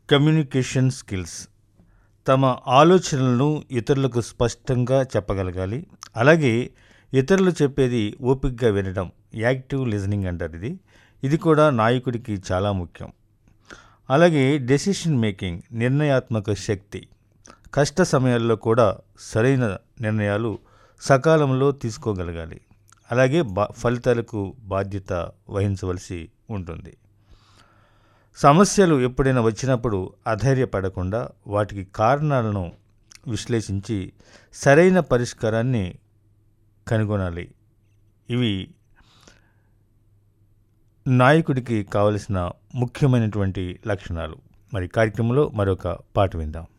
communication skills తమ ఆలోచనలను ఇతరులకు స్పష్టంగా చెప్పగలగాలి అలాగే ఇతరులు చెప్పేది ఓపికగా వినడం యాక్టివ్ లిజనింగ్ అంటారు ఇది ఇది కూడా నాయకుడికి చాలా ముఖ్యం అలాగే డెసిషన్ మేకింగ్ నిర్ణయాత్మక శక్తి కష్ట సమయాల్లో కూడా సరైన నిర్ణయాలు సకాలంలో తీసుకోగలగాలి అలాగే బా ఫలితాలకు బాధ్యత వహించవలసి ఉంటుంది సమస్యలు ఎప్పుడైనా వచ్చినప్పుడు అధైర్యపడకుండా వాటికి కారణాలను విశ్లేషించి సరైన పరిష్కారాన్ని కనుగొనాలి ఇవి నాయకుడికి కావలసిన ముఖ్యమైనటువంటి లక్షణాలు మరి కార్యక్రమంలో మరొక పాట విందాం